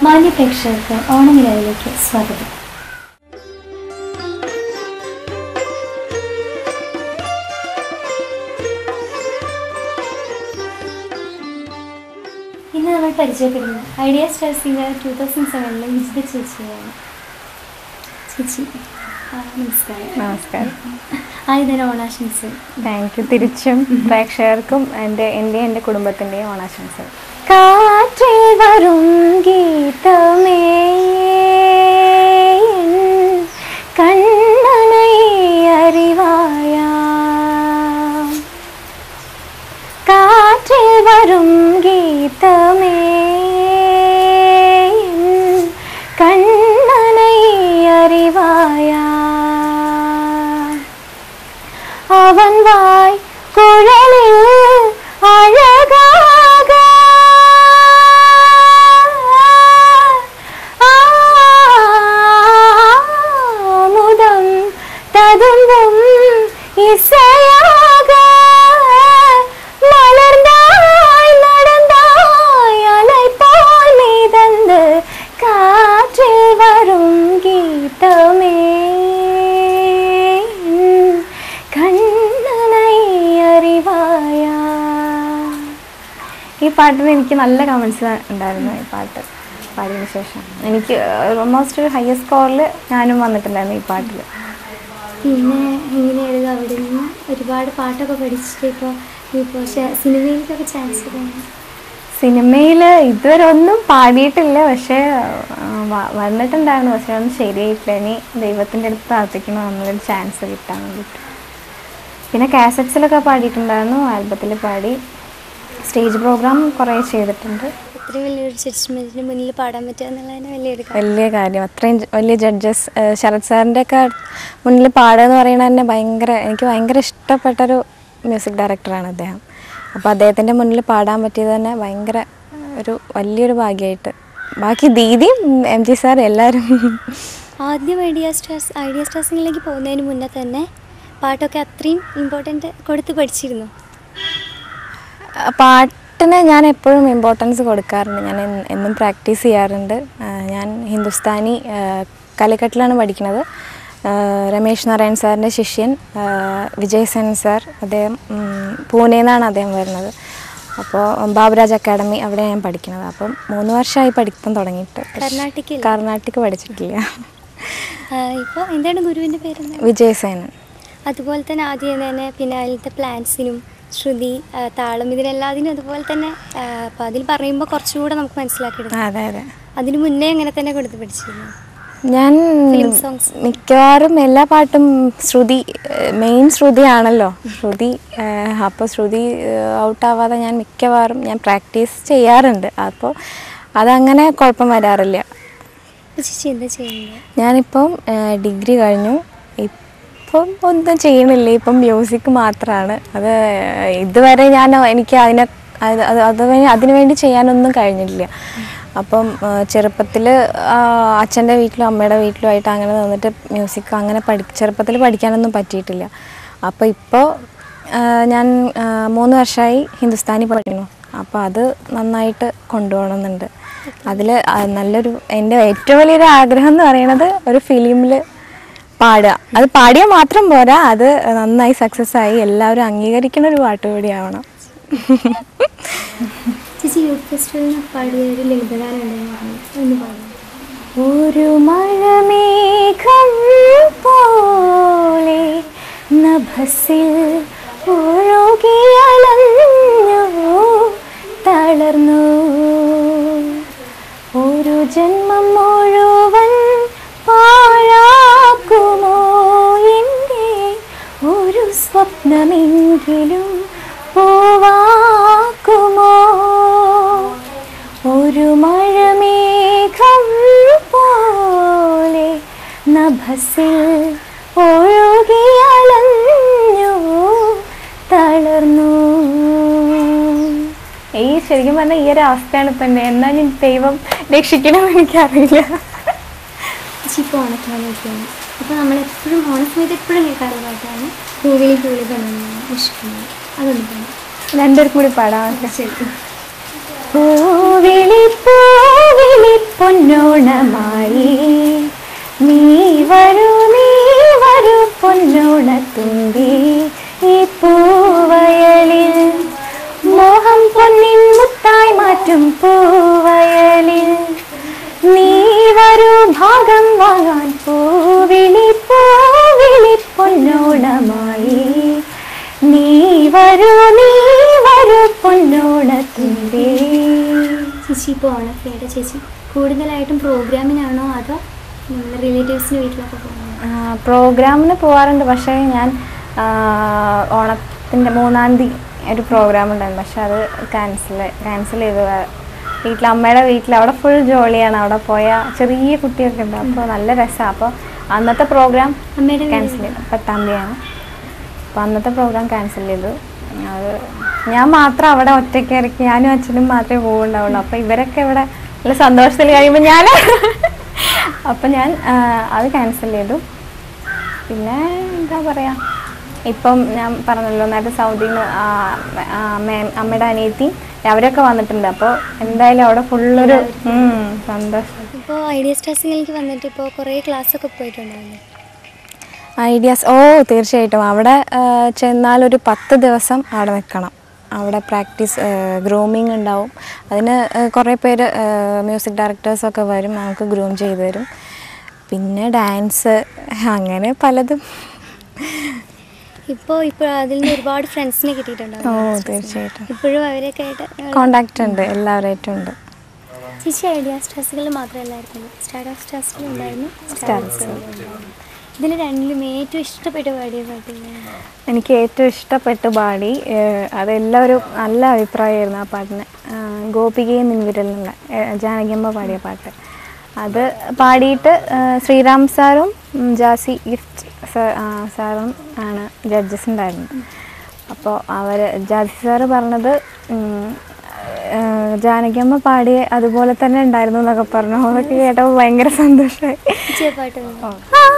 മാന്യ പ്രേക്ഷകർക്ക് ഓണനിലവിലേക്ക് സ്വാഗതം ഇന്ന് നമ്മൾ പരിചയപ്പെടുന്നത് idea star singer two thousand സെവനിലെ വിജിത ചേച്ചിയാണ് ചേച്ചി ആ, നമസ്കാരം നമസ്കാരം ആയതിന് ഓണാശംസ താങ്ക് യു തിരിച്ചും പ്രേക്ഷകർക്കും എൻ്റെ എൻ്റെ എൻ്റെ കുടുംബത്തിൻ്റെയും ഓണാശംസകൾ കാറ്റിൽ വരും ഗീതമേ കണ്ണனை அறிவாயா காற்றில் வரும் கீதமே என் கண்ணனை அறிவாயா அவன் வாய் குழலில் அழகாக ஆமுதம் ததும்பும் இசையாக மலர்ந்தாய் நடந்தாய் அலை போல் மிதந்து காற்றில் வரும் கீதமே കണ്ണനൈ അറിവായാ ഈ പാട്ടിന് എനിക്ക് നല്ല കമൻസ് ഉണ്ടായിരുന്നു ഈ പാട്ട് പാടിയതിന് ശേഷം എനിക്ക് ഓൾമോസ്റ്റ് ഒരു ഹയസ്റ്റ് സ്കോറിൽ ഞാനും വന്നിട്ടുണ്ടായിരുന്നു ഈ പാട്ടിൽ പിന്നെ എങ്ങനെയായിരുന്നു അവിടെ നിന്ന് ഒരുപാട് പാട്ടൊക്കെ പഠിച്ചിട്ട് ഇപ്പോൾ ഇപ്പോൾ സിനിമയിലേക്കൊക്കെ ചാൻസ് തോന്നി സിനിമയിൽ ഇതുവരെ ഒന്നും പാടിയിട്ടില്ല പക്ഷേ ആ, വ- വന്നിട്ടുണ്ടായിരുന്നു പക്ഷേ ഒന്നും ശരിയായിട്ടില്ല ഇനി ദൈവത്തിൻ്റെ അടുത്ത് പ്രാർത്ഥിക്കണം നമ്മളൊരു ചാൻസ് കിട്ടാൻ വേണ്ടിയിട്ട് പിന്നെ കാസറ്റ്സിലൊക്കെ പാടിയിട്ടുണ്ടായിരുന്നു ആൽബത്തിൽ പാടി സ്റ്റേജ് പ്രോഗ്രാം കുറേ ചെയ്തിട്ടുണ്ട് ഇത്രയും വലിയൊരു ജഡ്ജ്മെൻറ്റിന് മുന്നിൽ പാടാൻ പറ്റുക എന്നുള്ളതിന് വലിയൊരു കാര്യം വലിയ കാര്യം അത്രയും ജ- വലിയ ജഡ്ജസ് ശരത് സാറിൻ്റെ ഒക്കെ മുന്നിൽ പാടുക എന്ന് പറയുന്നത് തന്നെ ഭയങ്കര എനിക്ക് ഭയങ്കര ഇഷ്ടപ്പെട്ടൊരു മ്യൂസിക് ഡയറക്ടറാണ് അദ്ദേഹം അപ്പോൾ അദ്ദേഹത്തിൻ്റെ മുന്നിൽ പാടാൻ പറ്റിയത് തന്നെ ഭയങ്കര ഒരു വലിയൊരു ഭാഗ്യമായിട്ട് ബാക്കി ദീദിയും എം ജി സാർ എല്ലാവരും ആദ്യം ഐഡിയ സ്റ്റാർസ് ഐഡിയ സ്റ്റാർസിംഗിലേക്ക് പോകുന്നതിന് മുന്നേ തന്നെ പാട്ടൊക്കെ അത്രയും ഇമ്പോർട്ടൻ്റ് കൊടുത്ത് പഠിച്ചിരുന്നു പാട്ടിന് ഞാൻ എപ്പോഴും ഇമ്പോർട്ടൻസ് കൊടുക്കാറുണ്ട് ഞാൻ എന്ന് എന്നും പ്രാക്ടീസ് ചെയ്യാറുണ്ട് ആ, ഞാൻ ഹിന്ദുസ്ഥാനി ആ, കലിക്കട്ടിലാണ് പഠിക്കുന്നത് ആ, രമേശ് നാരായൺ സാറിൻ്റെ ശിഷ്യൻ ആ, വിജയ് സെൻ സാർ അദ്ദേഹം ഉം, പൂനെയിൽ നിന്നാണ് അദ്ദേഹം വരുന്നത് അപ്പോൾ ബാബുരാജ് അക്കാഡമി അവിടെ ഞാൻ പഠിക്കുന്നത് അപ്പം മൂന്ന് വർഷമായി പഠിത്തം തുടങ്ങിയിട്ട് കർണാട്ടിക്കിൽ കർണാട്ടിക് പഠിച്ചിട്ടില്ല ഇപ്പോൾ എന്താണ് ഗുരുവിൻ്റെ പേരെന്ന് വിജയ് സേനൻ അതുപോലെ തന്നെ ആദ്യം തന്നെ പിന്നെ അതിലത്തെ പ്ലാൻസിനും ശ്രുതി ആ, താളം ഇതിനെല്ലാത്തിനും അതുപോലെ തന്നെ അപ്പോൾ അതിൽ പറയുമ്പോൾ കുറച്ചുകൂടെ നമുക്ക് മനസ്സിലാക്കിയെടുക്കാം അതെ അതെ അതിന് മുന്നേ അങ്ങനെ തന്നെ കൊടുത്ത് പഠിച്ചിരുന്നു ഞാൻ Film songs. മിക്കവാറും എല്ലാ പാട്ടും ശ്രുതി മെയിൻ ശ്രുതിയാണല്ലോ ശ്രുതി അപ്പോൾ ശ്രുതി ഔട്ടാവാതെ ഞാൻ മിക്കവാറും ഞാൻ പ്രാക്ടീസ് ചെയ്യാറുണ്ട് അപ്പോൾ അതങ്ങനെ കുഴപ്പം വരാറില്ല അപ്പോൾ ചേച്ചി എന്താ ചെയ്യുന്നത് ഞാനിപ്പം ഡിഗ്രി കഴിഞ്ഞു ഇപ്പം ഒന്നും ചെയ്യണില്ല ഇപ്പം മ്യൂസിക് മാത്രമാണ് അത് ഇതുവരെ ഞാൻ എനിക്ക് അതിനെ അത് അത് അത് വേ- അതിനു വേണ്ടി ചെയ്യാനൊന്നും കഴിഞ്ഞിട്ടില്ല അപ്പം ചെറുപ്പത്തിൽ അച്ഛൻ്റെ വീട്ടിലും അമ്മയുടെ വീട്ടിലും ആയിട്ട് അങ്ങനെ നിന്നിട്ട് മ്യൂസിക് അങ്ങനെ പഠി ചെറുപ്പത്തിൽ പഠിക്കാനൊന്നും പറ്റിയിട്ടില്ല അപ്പോൾ ഇപ്പോൾ ഞാൻ ആ, മൂന്ന് വർഷമായി ഹിന്ദുസ്ഥാനി പഠിക്കുന്നു അപ്പോൾ അത് നന്നായിട്ട് കൊണ്ടുപോകണമെന്നുണ്ട് അതിൽ നല്ലൊരു എൻ്റെ ഏറ്റവും വലിയൊരു ആഗ്രഹം എന്ന് പറയുന്നത് ഒരു ഫിലിമിൽ പാടുക അത് പാടിയാൽ മാത്രം പോരാ അത് നന്നായി സക്സസ് ആയി എല്ലാവരും അംഗീകരിക്കുന്ന ഒരു പാട്ട് കൂടിയാവണം ചേച്ചി യൂത്ത് ഫെസ്റ്റിവലിന് പാടിയ ഒരു ലളിതഗാനം ഉണ്ടെന്ന് പറഞ്ഞു ഒന്ന് പാടും ഒരു മഴമേഘം പോലെ നഭസിൽ ഒഴുകിയലഞ്ഞു തളർന്നു ഒരു ജന്മം മുഴുവൻ പാഴാക്കുമോ എൻ്റെ ഒരു സ്വപ്നമെങ്കിലും പോവാക്കുമോ ഒരു മഴമേഘം പോലെ നഭസിൽ ഒഴുകിയലഞ്ഞു തളർന്നു ഈ ശരിക്കും പറഞ്ഞാൽ ഈ ഒരു അവസ്ഥയാണ് ഇപ്പം എൻ്റെ എന്നാലും ദൈവം രക്ഷിക്കണമെന്ന് എനിക്കറിയില്ല ചേച്ചി ഇപ്പോൾ ഓണക്കാലമൊക്കെയാണ് അപ്പോൾ നമ്മൾ എപ്പോഴും ഓണസമയത്ത് എപ്പോഴും കേൾക്കാറുള്ള പാട്ടാണ് പൂവിളി പൂവിളി കൊണ്ടുവന്നാണ് ഇഷ്ടമാണ് അതൊന്ന് പാടാം രണ്ടുപേർക്കും കൂടി പാടാം ശരി പൂവിളി പൂവിളി പൊൻ പൊന്നോണമായി നീ വരൂ നീ വരൂ പൊന്നോണത്തുമ്പി ഈ പൂവയലിൽ മോഹം പൊന്നിൻ മുത്തായി മാറ്റും പൂവയലിൽ നീ വരൂ ഭാഗം വാങ്ങാൻ പൂവിളി പൂവിളി പൊന്നോണമായി നീ വരൂ നീ വരൂ പൊന്നോണത്തുമ്പി ചേച്ചി ഇപ്പോൾ ഓണഫെയർ ചേച്ചി കൂടുതലായിട്ടും പ്രോഗ്രാമിനാണോ അതോ റിലേറ്റീവ്സിന് വീട്ടിലൊക്കെ പോകുന്നത് പ്രോഗ്രാമിന് പോകാറുണ്ട് പക്ഷേ ഞാൻ ആ, ഓണത്തിൻ്റെ മൂന്നാം തീയതി ഒരു പ്രോഗ്രാം ഉണ്ടായിരുന്നു പക്ഷെ അത് ക്യാൻസൽ ക്യാൻസൽ ചെയ്തു വീട്ടിൽ അമ്മയുടെ വീട്ടിൽ അവിടെ ഫുൾ ജോളിയാണ് അവിടെ പോയ ചെറിയ കുട്ടിയൊക്കെ ഉണ്ട് അപ്പോൾ നല്ല രസമാണ് അപ്പോൾ അന്നത്തെ പ്രോഗ്രാം അമ്മയുടെ വീട് ക്യാൻസൽ ചെയ്തു പത്താം തീയതിയാണ് അപ്പോൾ അന്നത്തെ പ്രോഗ്രാം ക്യാൻസൽ ചെയ്തു അത് ഞാൻ മാത്രം അവിടെ ഒറ്റയ്ക്ക് ഇറക്കി ഞാനും അച്ഛനും മാത്രമേ പോകുന്നുണ്ടാവുള്ളൂ അപ്പോൾ ഇവരൊക്കെ ഇവിടെ നല്ല സന്തോഷത്തിൽ കഴിയുമ്പോൾ ഞാൻ അപ്പം ഞാൻ ആ, അത് ക്യാൻസൽ ചെയ്തു പിന്നെ എന്താ പറയുക ഇപ്പം ഞാൻ പറഞ്ഞല്ലോ നേരത്തെ സൗദിയിൽ നിന്ന് അമ്മയുടെ അനിയത്തി അവരൊക്കെ വന്നിട്ടുണ്ട് അപ്പോൾ എന്തായാലും അവിടെ ഫുള്ളൊരു ഉം, സന്തോഷം ഇപ്പോൾ ഐഡിയ സ്റ്റാർസിംഗിലേക്ക് വന്നിട്ട് ഇപ്പോൾ കുറേ ക്ലാസ്സൊക്കെ പോയിട്ടുണ്ടായിരുന്നു ഐഡിയാസ് ഓ തീർച്ചയായിട്ടും അവിടെ ആ, ചെന്നാലൊരു പത്ത് ദിവസം അവിടെ നിൽക്കണം അവിടെ പ്രാക്ടീസ് ഗ്രൂമിങ് ഉണ്ടാവും അതിന് ആ, കുറേ പേര് മ്യൂസിക് ഡയറക്ടേഴ്സൊക്കെ വരും നമുക്ക് ഗ്രൂം ചെയ്ത് തരും പിന്നെ ഡാൻസ് അങ്ങനെ പലതും ഇപ്പോൾ ഇപ്പോൾ അതിൽ നിന്ന് ഒരുപാട് ഫ്രണ്ട്സിനെ ഓ കിട്ടിയിട്ടുണ്ടാവും തീർച്ചയായിട്ടും ഇപ്പോഴും അവരൊക്കെ ആയിട്ട് കോണ്ടാക്റ്റ് ഉണ്ട് എല്ലാവരായിട്ടും ഉണ്ട് ചേച്ചി ഐഡിയ സ്റ്റാർസുകൾ മാത്രമല്ലായിരുന്നു സ്റ്റാർട്ട് ഓഫ് സ്റ്റാർസിലും ഉണ്ടായിരുന്നു Stars. ഇതിൽ രണ്ടിലും ഏറ്റവും ഇഷ്ടപ്പെട്ട പാടിയ പാട്ടില്ല എനിക്ക് ഏറ്റവും ഇഷ്ടപ്പെട്ട പാടി ഏഹ്, അതെല്ലാവരും നല്ല അഭിപ്രായമായിരുന്നു ആ പാട്ടിന് ആഹ്, ഗോപികയും നിൻവിരൽ എന്നുള്ള ഏഹ്, ജാനകിയമ്മ പാടിയ പാട്ട് അത് പാടിയിട്ട് ഏഹ്, ശ്രീറാം സാറും ഉം, ജാസി ഗിഫ്റ്റ് സാ- ആ, സാറും ആണ് ജഡ്ജസ് ഉണ്ടായിരുന്നത് അപ്പോൾ അവർ ജാസി സാറ് പറഞ്ഞത് ഉം, ഏഹ്, ജാനകിയമ്മ പാടിയ അതുപോലെ തന്നെ ഉണ്ടായിരുന്നു എന്നൊക്കെ പറഞ്ഞു അതൊക്കെ കേട്ടപ്പോൾ ഭയങ്കര സന്തോഷമായി ചേച്ചി ആ പാട്ട് ഒന്ന്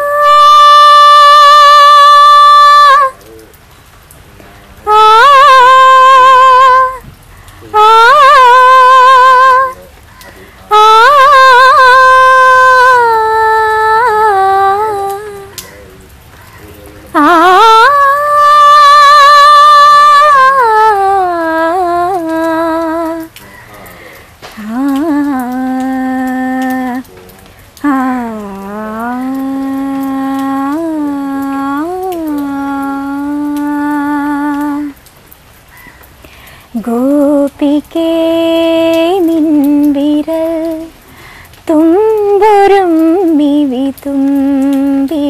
ഗോപികേ നിൻവിരൽ തുമ്പുരും മിവി തുമ്പി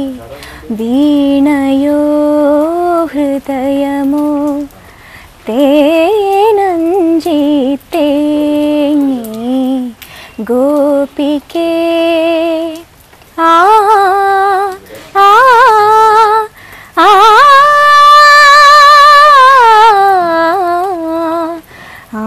വീണയോ ഹൃദയമോ തേനഞ്ചി തേങ്ങി ഗോപികേ ആ ആ ആ ആ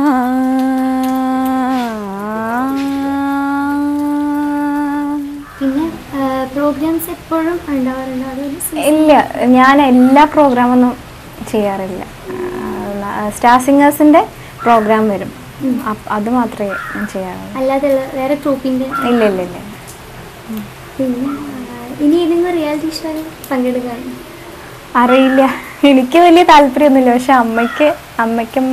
പിന്നെ പ്രോഗ്രാംസ് എപ്പോഴും ഉണ്ടാവാറുണ്ടോ അതോ ഒരു season- ഇല്ല ഞാൻ എല്ലാ പ്രോഗ്രാമൊന്നും ചെയ്യാറില്ല സ്റ്റാർ സിംഗേഴ്സിൻ്റെ പ്രോഗ്രാം വരും അപ്പ- അത് മാത്രമേ ഞാൻ ചെയ്യാറുള്ളൂ അല്ലാതെ വേറെ ഗ്രൂപ്പിൻ്റെ ഇല്ല ഇല്ല ഇല്ല പിന്നെ ആ, ഇനി ഏതെങ്കിലും റിയാലിറ്റി ഷോയിൽ പങ്കെടുക്കാൻ അറിയില്ല എനിക്ക് വലിയ താല്പര്യമൊന്നുമില്ല പക്ഷെ അമ്മയ്ക്ക് അമ്മയ്ക്കും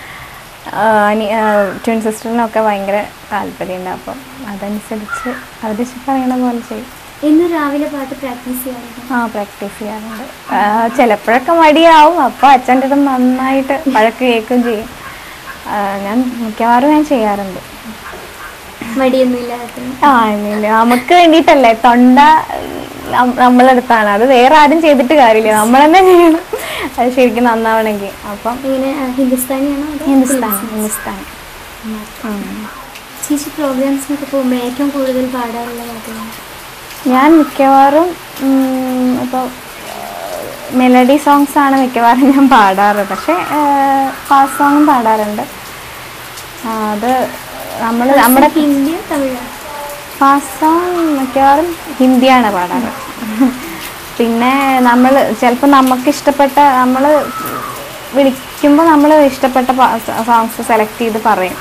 ട്വിൻ സിസ്റ്ററിനൊക്കെ ഭയങ്കര താല്പര്യമുണ്ട് അപ്പം അതനുസരിച്ച് അവർ പറയണ പോലെ ചെയ്യും ഇന്ന് രാവിലെ പാട്ട് പ്രാക്ടീസ് ചെയ്യാറുണ്ട് ആ പ്രാക്ടീസ് ചെയ്യാറുണ്ട് ആ, ചിലപ്പോഴൊക്കെ മടിയാവും അപ്പോൾ അച്ഛൻ്റെ അടുത്ത് നന്നായിട്ട് വഴക്ക് കേൾക്കുകയും ചെയ്യും ആ, ഞാൻ മിക്കവാറും ഞാൻ ചെയ്യാറുണ്ട് മടിയൊന്നും ഇല്ലാതെ ആ ഇല്ല നമുക്ക് വേണ്ടിയിട്ടല്ലേ തൊണ്ട നം- നമ്മളെടുത്താണ് അത് വേറെ ആരും ചെയ്തിട്ട് കാര്യമില്ല നമ്മൾ തന്നെ ചെയ്യണം അത് ശരിക്കും നന്നാവണമെങ്കിൽ അപ്പം ഇങ്ങനെ ആ, ഹിന്ദുസ്ഥാനിയാണോ അതോ ഹിന്ദുസ്ഥാനി ഫിലിംസ്? ഹിന്ദുസ്ഥാനി ഉം. ചേച്ചി പ്രോഗ്രാംസിനൊക്കെ പോകുമ്പോൾ ഏറ്റവും കൂടുതൽ പാടാറുള്ള പാട്ടുകൾ ഞാൻ മിക്കവാറും ഇപ്പോൾ മെലഡി സോങ്സ് ആണ് മിക്കവാറും ഞാൻ പാടാറ് പക്ഷേ ഫാസ്റ്റ് സോങ്ങും പാടാറുണ്ട് ആ, അത് നമ്മൾ നമ്മുടെ ഹിന്ദിയോ തമിഴോ ഫാസ്റ്റ് സോങ് മിക്കവാറും ഹിന്ദിയാണ് പാടാറ് പിന്നെ നമ്മൾ ചിലപ്പോൾ നമുക്ക് ഇഷ്ടപ്പെട്ട നമ്മൾ വിളിക്കുമ്പോൾ നമ്മൾ ഇഷ്ടപ്പെട്ട സോങ്സ് സെലക്ട് ചെയ്ത് പറയും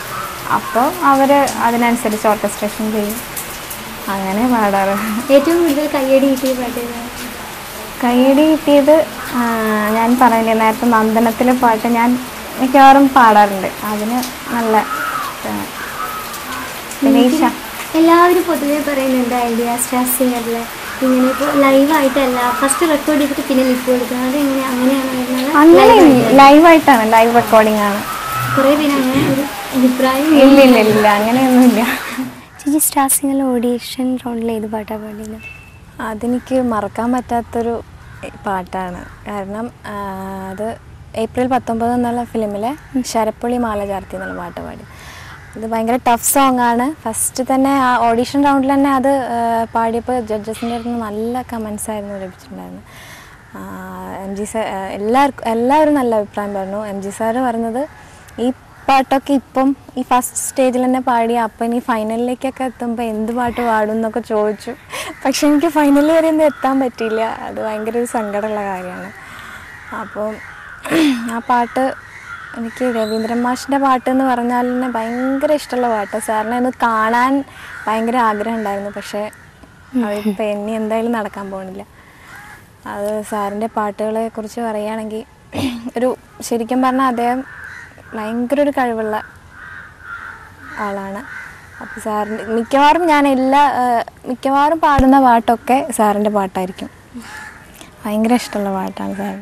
അപ്പോൾ അവർ അതിനനുസരിച്ച് ഓർക്കസ്ട്രേഷൻ ചെയ്യും അങ്ങനെ പാടാറ് ഏറ്റവും കൂടുതൽ കയ്യടി കിട്ടിയ പാട്ട് ഏതാണ്? കൈയടി കിട്ടിയത് ആ, ഞാൻ പറഞ്ഞില്ലേ നേരത്തെ നന്ദനത്തിലെ പാട്ട് ഞാൻ മിക്കവാറും പാടാറുണ്ട് അതിന് നല്ല ഇതാണ്. പിന്നെ ഈശ എല്ലാവരും പൊതുവേ പറയുന്നുണ്ട് ഐഡിയ സ്റ്റാർ സിംഗറിൽ ഇങ്ങനെ ഇപ്പോൾ ലൈവായിട്ടല്ല ഫസ്റ്റ് റെക്കോർഡ് ചെയ്തിട്ട് പിന്നെ ലിപ്പ് കൊടുക്കുന്നത് അത് എങ്ങനെ അങ്ങനെയാണ് വരുന്നത് അങ്ങനെ ലൈവായിട്ടാണ് ലൈവ് റെക്കോർഡിംഗ് ആണ് കുറേ പേര് അങ്ങനെ ഒരു അഭിപ്രായം ഇല്ല ഇല്ല ഇല്ല അങ്ങനെയൊന്നുമില്ല ചേച്ചി സ്റ്റാർ സിംഗറിൽ ഓഡീഷൻ റൗണ്ടിൽ ഏത് പാട്ടാണ് പാടിയത് അതെനിക്ക് മറക്കാൻ പറ്റാത്തൊരു പാട്ടാണ് കാരണം ആ, അത് ഏപ്രിൽ പത്തൊമ്പത് എന്നുള്ള ഫിലിമിലെ ശരപ്പുളി മാല ചാർത്തി എന്നുള്ള പാട്ട് പാടി ഇത് ഭയങ്കര ടഫ് സോങ് ആണ് ഫസ്റ്റ് തന്നെ ആ ഓഡീഷൻ റൗണ്ടിൽ തന്നെ അത് ആ, പാടിയപ്പോൾ ജഡ്ജസിൻ്റെ അടുത്ത് നിന്ന് നല്ല കമൻസ് ആയിരുന്നു ലഭിച്ചിട്ടുണ്ടായിരുന്നു എം ജി സാർ എല്ലാവർക്കും എല്ലാവരും നല്ല അഭിപ്രായം പറഞ്ഞു എം ജി സാറ് പറഞ്ഞത് ഈ പാട്ടൊക്കെ ഇപ്പം ഈ ഫസ്റ്റ് സ്റ്റേജിൽ തന്നെ പാടി അപ്പം ഇനി ഫൈനലിലേക്കൊക്കെ എത്തുമ്പോൾ എന്ത് പാട്ട് പാടും എന്നൊക്കെ ചോദിച്ചു പക്ഷെ എനിക്ക് ഫൈനലിൽ വരെ ഒന്നും എത്താൻ പറ്റിയില്ല അത് ഭയങ്കര ഒരു സങ്കടമുള്ള കാര്യമാണ് അപ്പോൾ ആ പാട്ട് എനിക്ക് രവീന്ദ്രൻ മാഷിൻ്റെ പാട്ട് എന്ന് പറഞ്ഞാൽ തന്നെ ഭയങ്കര ഇഷ്ടമുള്ള പാട്ട് സാറിനെ ഒന്ന് കാണാൻ ഭയങ്കര ആഗ്രഹം ഉണ്ടായിരുന്നു പക്ഷേ അതിപ്പോൾ ഇനി എന്തായാലും നടക്കാൻ പോകുന്നില്ല അത് സാറിൻ്റെ പാട്ടുകളെ കുറിച്ച് പറയുകയാണെങ്കിൽ ഒരു ശരിക്കും പറഞ്ഞാൽ അദ്ദേഹം ഭയങ്കര ഒരു കഴിവുള്ള ആളാണ് അപ്പോൾ സാറിൻ്റെ മിക്കവാറും ഞാൻ എല്ലാ ആ, മിക്കവാറും പാടുന്ന പാട്ടൊക്കെ സാറിൻ്റെ പാട്ടായിരിക്കും ഭയങ്കര ഇഷ്ടമുള്ള പാട്ടാണ് സാർ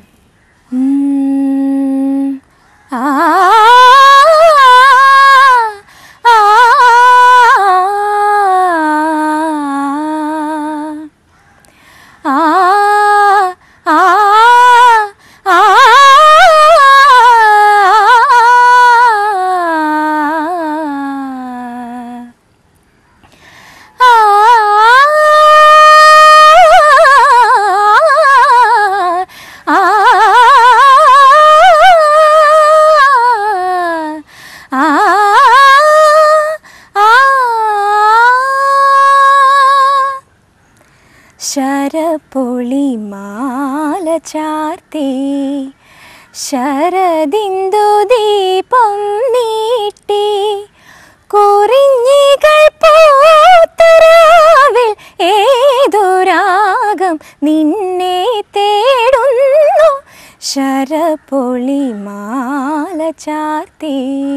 ആ ആ, ആ ആ ആ ശരപൊളി മാല ചാർത്തി ശരദിന്ദു ദീപം നീട്ടി കുറിഞ്ഞികൾ പൂത്തരാവിൽ ഏതോ രാഗം നിന്നെ തേടുന്നു ശരപൊളി മാല ചാർത്തി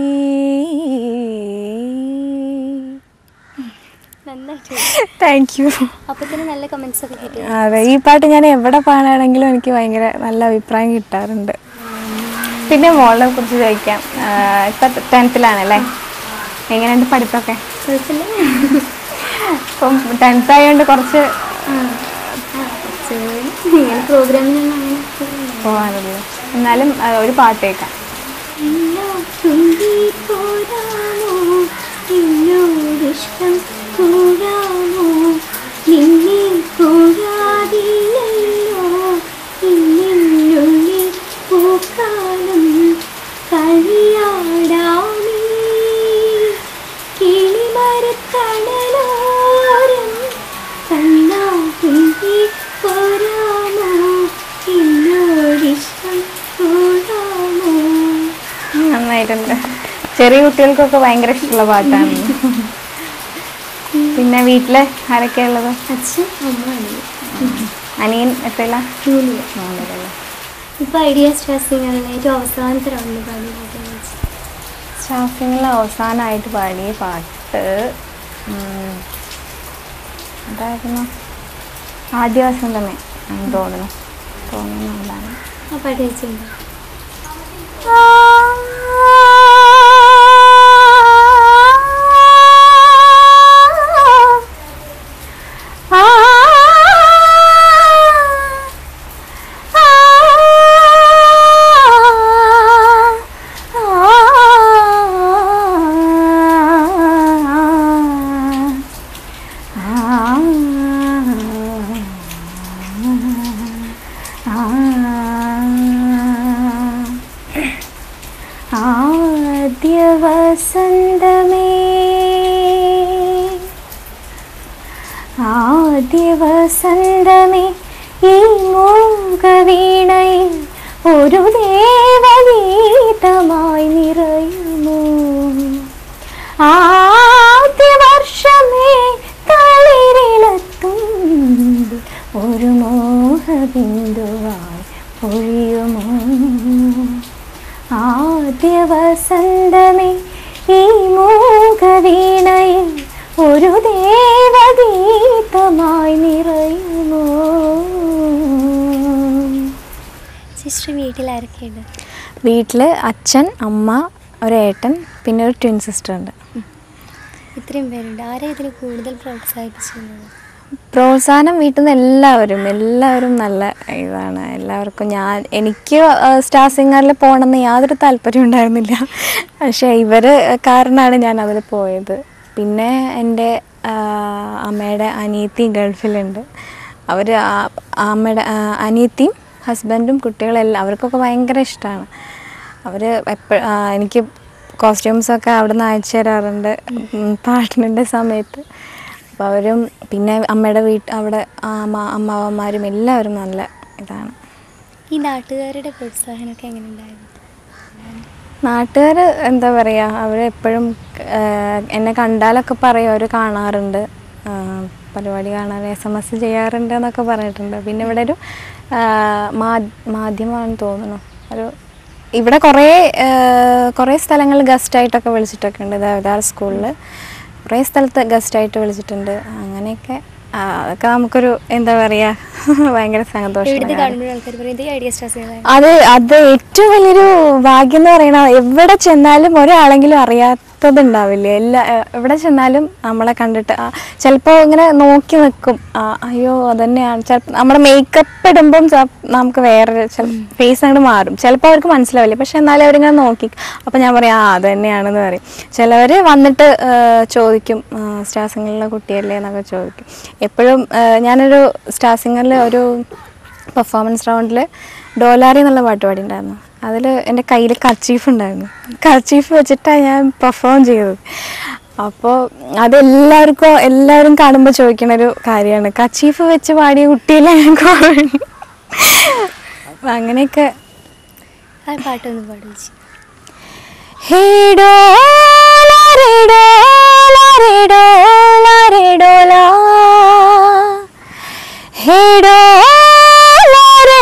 നന്നായിട്ട് താങ്ക് യു അപ്പോൾ തന്നെ നല്ല കമൻസ് ഒക്കെ കിട്ടി അതെ ഈ പാട്ട് ഞാൻ എവിടെ പാടാണെങ്കിലും എനിക്ക് ഭയങ്കര നല്ല അഭിപ്രായം കിട്ടാറുണ്ട് പിന്നെ മോളെ കുറിച്ച് ചോദിക്കാം ആഹ് ഇപ്പൊ ടെൻത്തിലാണല്ലേ എങ്ങനെയുണ്ട് പഠിപ്പൊക്കെ കുഴപ്പമില്ല ഇപ്പം ടെൻത്ത് ആയതുകൊണ്ട് കുറച്ച് ഇങ്ങനെ പ്രോഗ്രാമിനൊന്നും അങ്ങനെ പോകുന്നില്ല. പോകാനുള്ളൂ എന്നാലും ആഹ് ഒരു പാട്ട് കേൾക്കാം എല്ലാം തുമ്പി പോരാമോ എന്നോടിഷ്ടം കൂടാമോ നിന്നെ കൂടാതില്ലല്ലോ ഇന്നുള്ളിൽ പൂക്കാലം കളിയാടാമേ കിളിമരത്തണലോരം കണ്ണാ തുമ്പി പോരാമോ എന്നോടിഷ്ടം കൂടാമോ നന്നായിട്ടുണ്ട് ചെറിയ കുട്ടികൾക്കൊക്കെ ഭയങ്കര ഇഷ്ടമുള്ള പാട്ടാണ് പിന്നെ വീട്ടില് ആരൊക്കെയാ ഉള്ളത് അച്ഛൻ അമ്മ അനിയൻ അനിയൻ എത്രയില്ല മൂന്നില് മൂന്നിലല്ലേ ഇപ്പൊ ഐഡിയ സ്ട്രെസ്സിങ്ങുള്ള ഏറ്റവും അവസാനത്തെ റൗണ്ടിൽ പാടി സ്റ്റാഫിങ്ങിൽ അവസാനമായിട്ട് പാടിയ പാട്ട് ഉം, എന്തായിരുന്നു ആദ്യ ദിവസം തന്നെ ആണെന്ന് തോന്നുന്നു തോന്നുന്നു അതാണ് ആ പാട്ട് വെച്ചിട്ടുണ്ട് ആദ്യ വസന്തമേ ആദ്യ വസന്തമേ ഈ മൂകവീണയിൽ ഒരു ദേവഗീതമായി നിറയുമോ ആദ്യ വർഷമേ തളിരിലെത്തും ഒരു മോഹബിന്ദുവായി പൊഴിയുമോ ആദ്യ വസന്തമേ ഈ മൂകവീണയിൽ ഒരു ദേവഗീതമായി നിറയുമോ സിസ്റ്റർ വീട്ടിൽ ആരൊക്കെയുണ്ട് വീട്ടിൽ അച്ഛൻ അമ്മ ഒരേട്ടൻ പിന്നെ ഒരു ട്വിൻ സിസ്റ്റർ ഉണ്ട് ഇത്രയും പേരുണ്ട് ആരാ ഇതിൽ കൂടുതൽ പ്രോത്സാഹിപ്പിച്ചിരുന്നത് പ്രോത്സാഹനം വീട്ടിൽ നിന്ന് എല്ലാവരും എല്ലാവരും നല്ല ഇതാണ് എല്ലാവർക്കും ഞാൻ എനിക്ക് സ്റ്റാർ സിംഗറിൽ പോകണമെന്ന് യാതൊരു താല്പര്യം ഉണ്ടായിരുന്നില്ല പക്ഷേ ഇവർ കാരണമാണ് ഞാൻ അതിൽ പോയത് പിന്നെ എൻ്റെ ആ, അമ്മയുടെ അനിയത്തി ഗൾഫിലുണ്ട് അവർ അമ്മയുടെ ആ, അനിയത്തിയും ഹസ്ബൻഡും കുട്ടികളെല്ലാം അവർക്കൊക്കെ ഭയങ്കര ഇഷ്ടമാണ് അവർ എപ്പോഴും എനിക്ക് കോസ്റ്റ്യൂംസൊക്കെ അവിടെ നിന്ന് അയച്ചു തരാറുണ്ട് ഉം, പാട്ടിൻ്റെ സമയത്ത് അപ്പോൾ അവരും പിന്നെ അമ്മയുടെ വീട്ട് അവിടെ അമ്മ അമ്മാവന്മാരും എല്ലാവരും നല്ല ഇതാണ് ഈ നാട്ടുകാരുടെ പ്രോത്സാഹനമൊക്കെ എങ്ങനെ ഉണ്ടായിരുന്നു നാട്ടുകാർ എന്താ പറയുക അവരെപ്പോഴും എന്നെ കണ്ടാലൊക്കെ പറയും അവർ കാണാറുണ്ട് ആ, പരിപാടി കാണാൻ എസ് എം എസ് ചെയ്യാറുണ്ട് എന്നൊക്കെ പറഞ്ഞിട്ടുണ്ട് പിന്നെ ഇവിടെ ഒരു ആ, മാ- മാധ്യമമാണെന്ന് തോന്നുന്നു ഒരു ഇവിടെ കുറേ ആ, കുറേ സ്ഥലങ്ങളിൽ ഗസ്റ്റായിട്ടൊക്കെ വിളിച്ചിട്ടൊക്കെ ഉണ്ട് ദേവദാർ സ്കൂളിൽ കുറേ സ്ഥലത്ത് ഗസ്റ്റായിട്ട് വിളിച്ചിട്ടുണ്ട് അങ്ങനെയൊക്കെ ആ, അതൊക്കെ നമുക്കൊരു എന്താ പറയുക ഭയങ്കര സന്തോഷം എവിടുത്തെ കാണുമ്പോൾ ആൾക്കാർ പറയും ഇത് ഐഡിയ സ്റ്റാർ അത് അത് ഏറ്റവും വലിയൊരു ഭാഗ്യം എന്ന് പറയുന്നത് എവിടെ ചെന്നാലും ഒരാളെങ്കിലും അറിയാത്തതുണ്ടാവില്ലേ എല്ലാ എ- എവിടെ ചെന്നാലും നമ്മളെ കണ്ടിട്ട് ചിലപ്പോൾ ഇങ്ങനെ നോക്കി നിൽക്കും ആ, അയ്യോ അതന്നെയാണ് ചിലപ്പോൾ നമ്മുടെ മേക്കപ്പ് ഇടുമ്പം ചെ- നമുക്ക് വേറെ ഫേസ് അങ്ങോട്ട് മാറും ചിലപ്പോൾ അവർക്ക് മനസ്സിലാവില്ല പക്ഷെ എന്നാലും അവരിങ്ങനെ നോക്കി അപ്പോൾ ഞാൻ പറയാം ആ അത് തന്നെയാണെന്ന് പറയും ചിലവർ വന്നിട്ട് ആ, ചോദിക്കും സ്റ്റാർ സിംഗറിലെ കുട്ടിയല്ലേ എന്നൊക്കെ ചോദിക്കും എപ്പോഴും ആ, ഞാനൊരു സ്റ്റാർ സിംഗറിൽ ഒരു പെർഫോമൻസ് റൗണ്ടിൽ ഡോലാറി എന്നുള്ള പാട്ട് പാടിയിട്ടുണ്ടായിരുന്നു അതിൽ എൻ്റെ കയ്യിൽ കർച്ചീഫ് ഉണ്ടായിരുന്നു കർച്ചീഫ് വെച്ചിട്ടാണ് ഞാൻ പെർഫോം ചെയ്തത് അപ്പോൾ അതെല്ലാവർക്കും എല്ലാവരും കാണുമ്പോൾ ചോദിക്കണ ഒരു കാര്യമാണ് കർച്ചീഫ് വെച്ച് പാടിയ കുട്ടിയല്ലേ ഞാൻ കോഴി അപ്പം അങ്ങനെയൊക്കെ ആ പാട്ടൊന്ന് പാടിച്ചു ഹേ ഡോലാ രേ ഡോലാ രേ ഡോലാ രേ ഡോലാ ഹേ ഡോലാ രേ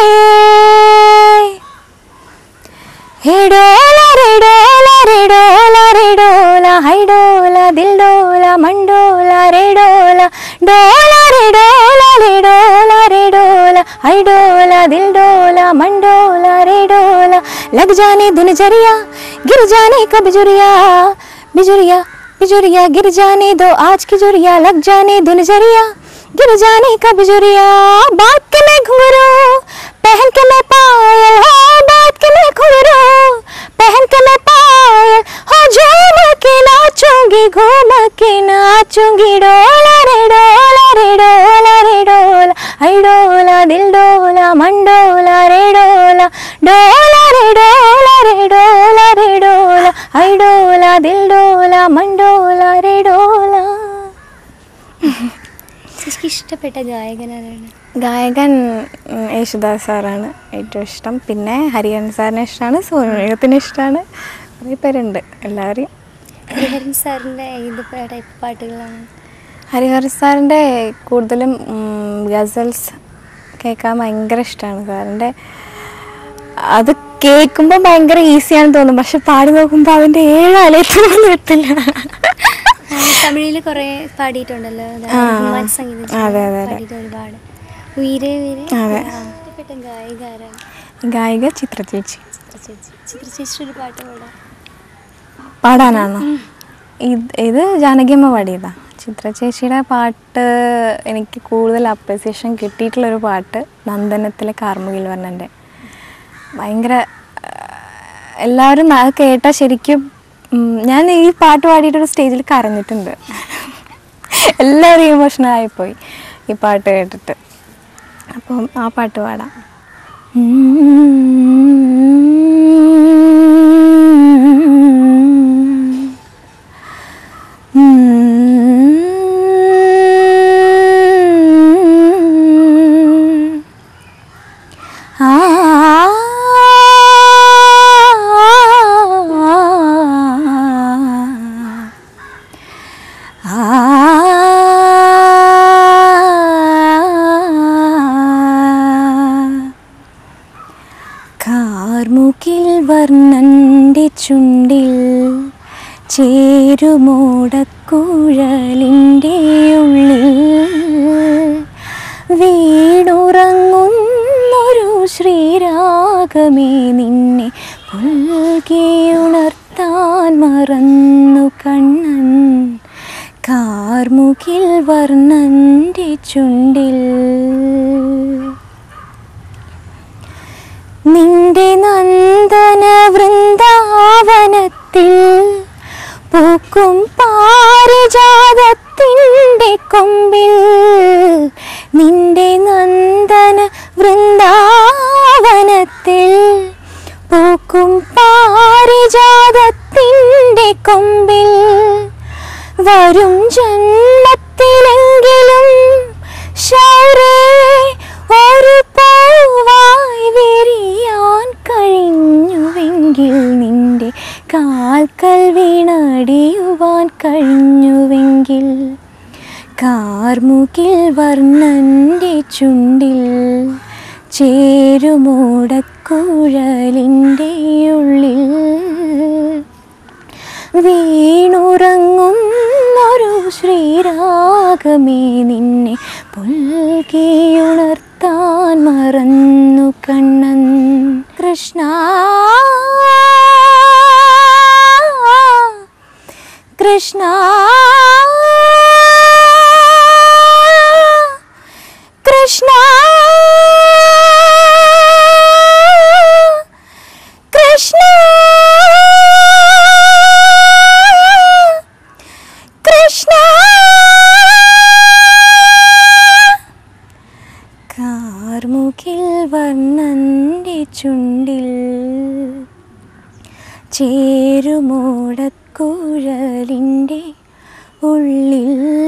ഹേ ഡോലാ രേ ഡോലാ രേ ഡോലാ രേ ഡോലാ ഹൈ ഡോലാ ദിൽ ഡോലാ മണ്ടോലാ രേ ഡോലാ ഡോലാ രേ ഡോലാ രേ ഡോലാ രേ ഡോലാ ഹൈ ഡോലാ ദിൽ ഡോലാ മണ്ടോലാ രേ ഡോലാ लग जाने धुन जरिया गिर जाने का बिजुरिया बिजुरिया बिजुरिया गिर जाने दो आज की जुरिया लग जाने धुन जरिया गिर जाने का बिजुरिया बात के मैं घुंघरू पहन के मैं पायल हो बात के मैं घुंघरू पहन के मैं पायल हो झूम के नाचूंगी घूम के नाचूंगी डोला रे डोला रे डोला रे डोला आई डोला दिल डोला मंडोला रे डोला डोला रे डोला रे डोला रे डोला आई डोला दिल डोला मंडोला रे डोला ചേച്ചിക്ക് ഇഷ്ടപ്പെട്ട ഗായകനാരാണ് ഗായകൻ ഉം, യേശുദാസ് സാറാണ് ഏറ്റവും ഇഷ്ടം പിന്നെ ഹരിഹരൻ സാറിനെ ഇഷ്ടമാണ് സോനുമേഘത്തിന് ഇഷ്ടമാണ് കുറേ പേരുണ്ട് എല്ലാവരെയും ഹരിഹരൻ സാറിൻ്റെ ഏത് ടൈപ്പ് പാട്ടുകളാണ് ഹരിഹർ സാറിൻ്റെ കൂടുതലും ഉം, ഗസൽസ് കേൾക്കാൻ ഭയങ്കര ഇഷ്ടമാണ് സാറിൻ്റെ അത് കേൾക്കുമ്പോൾ ഭയങ്കര ഈസിയാണെന്ന് തോന്നും പക്ഷെ പാടി നോക്കുമ്പോൾ അതിൻ്റെ ഏഴാലയത്തൊന്നും എത്തില്ല തമിഴിൽ കുറേ പാടിയിട്ടുണ്ടല്ലോ അതാ, ആ. റഹ്മാൻ സംഗീതം ചെയ്ത അതെ, അതെ, അതെ. പാടിയിട്ട് ഒരുപാട് ഉയരെ ഉയരെ അതെ. ആ, ഇഷ്ടപ്പെട്ട ഗായിക ആരാണ് ഗായിക ചിത്ര ചേച്ചി ചിത്ര ചേച്ചി ചിത്ര ചേച്ചി ഒരു പാട്ട് പാടാം പാടാനാണോ ഇത് ഇത് ജാനകിയമ്മ പാടിയതാ ചിത്ര ചേച്ചിയുടെ പാട്ട് എനിക്ക് കൂടുതൽ അപ്രിസിയേഷൻ കിട്ടിയിട്ടുള്ളൊരു പാട്ട് നന്ദനത്തിലെ കാർമുകിൽ വർണ്ണൻ്റെ ഭയങ്കര ആ, എല്ലാവരും അത് കേട്ടാൽ ശരിക്കും ഉം, ഞാൻ ഈ പാട്ട് പാടിയിട്ടൊരു സ്റ്റേജിൽ കരഞ്ഞിട്ടുണ്ട് എല്ലാവരും ഇമോഷണലായിപ്പോയി ഈ പാട്ട് കേട്ടിട്ട് അപ്പം ആ പാട്ട് പാടാം ആ കാർമുകിൽ വർണ്ണൻ്റെ ചുണ്ടിൽ ചേരുമോടക്കുഴലിൻ്റെ ഉള്ളിൽ വീണുറങ്ങുന്നൊരു ശ്രീരാഗമേ നിന്നെ പുൽകിയുണർത്താൻ മറന്നു കണ്ണൻ കാർമുകിൽ വർണ്ണൻ്റെ ചുണ്ടിൽ നിന്റെ നന്ദന വൃന്ദാവനത്തിൽ പൂക്കും പാരിജാതത്തിൻ്റെ കൊമ്പിൽ നിന്റെ നന്ദന വൃന്ദാവനത്തിൽ പൂക്കും പാരിജാതത്തിൻ്റെ കൊമ്പിൽ വരും ജന്മത്തിലെങ്കിലും ശൗരേ ഒരു പൂവായി വിരിയാൻ കഴിഞ്ഞുവെങ്കിൽ നിന്റെ കാൽക്കൽ വീണടിയുവാൻ കഴിഞ്ഞുവെങ്കിൽ കാർമുകിൽ വർണ്ണൻ്റെ ചുണ്ടിൽ ചേരുമോടക്കുഴലിൻ്റെ ഉള്ളിൽ വീണുറങ്ങുന്നൊരു ശ്രീരാഗമേ നിന്നെ പുൽകിയുണർത്താൻ മറന്നു കണ്ണൻ കൃഷ്ണ കൃഷ്ണ കൃഷ്ണ കൃഷ്ണ കൃഷ്ണ കാർമുകിൽ വർണ്ണൻ്റെ ചുണ്ടിൽ ചേരുമോടക്കുഴലിൻ്റെ ഉള്ളിൽ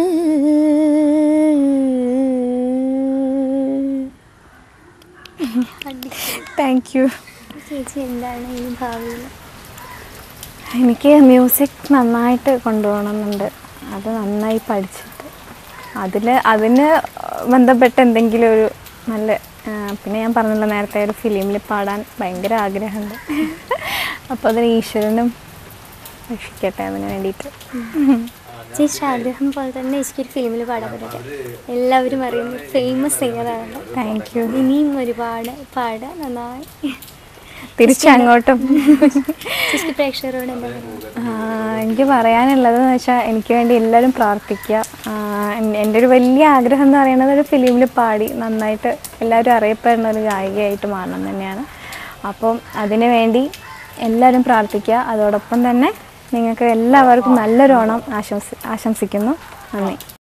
താങ്ക് യു ചേച്ചി എന്താണ് ഈ ഭാവിയിൽ എനിക്ക് മ്യൂസിക് നന്നായിട്ട് കൊണ്ടുപോകണമെന്നുണ്ട് അത് നന്നായി പഠിച്ചിട്ട് അതിൽ അതിന് ബന്ധപ്പെട്ട എന്തെങ്കിലും ഒരു നല്ല ആ, പിന്നെ ഞാൻ പറഞ്ഞല്ലോ നേരത്തെ ഒരു ഫിലിമിൽ പാടാൻ ഭയങ്കര ആഗ്രഹമുണ്ട് അപ്പോൾ അതിന് ഈശ്വരനും രക്ഷിക്കട്ടെ അതിന് വേണ്ടിയിട്ട് ചേച്ചി ആഗ്രഹം പോലെ തന്നെ ചേച്ചിക്കൊരു ഫിലിമിൽ പാടാൻ പറ്റട്ടെ എല്ലാവരും അറിയുന്ന ഫേമസ് സിംഗറാണ് താങ്ക് യു ഇനിയും ഒരുപാട് പാടുക നന്നായി തിരിച്ചങ്ങോട്ടും ചേച്ചിക്ക് പ്രേക്ഷകരോട് എന്താ പറയുക ആ, എനിക്ക് പറയാനുള്ളതെന്ന് വെച്ചാൽ എനിക്ക് വേണ്ടി എല്ലാവരും പ്രാർത്ഥിക്കുക ആ, എൻ- എൻ്റെ ഒരു വലിയ ആഗ്രഹം എന്ന് പറയുന്നത് ഒരു ഫിലിമിൽ പാടി നന്നായിട്ട് എല്ലാവരും അറിയപ്പെടുന്ന ഒരു ഗായികയായിട്ട് മാറണം തന്നെയാണ് അപ്പം അതിനു വേണ്ടി എല്ലാവരും പ്രാർത്ഥിക്കുക അതോടൊപ്പം തന്നെ നിങ്ങൾക്ക് എല്ലാവർക്കും നല്ലൊരു ഓണം ആശംസി ആശംസിക്കുന്നു നന്ദി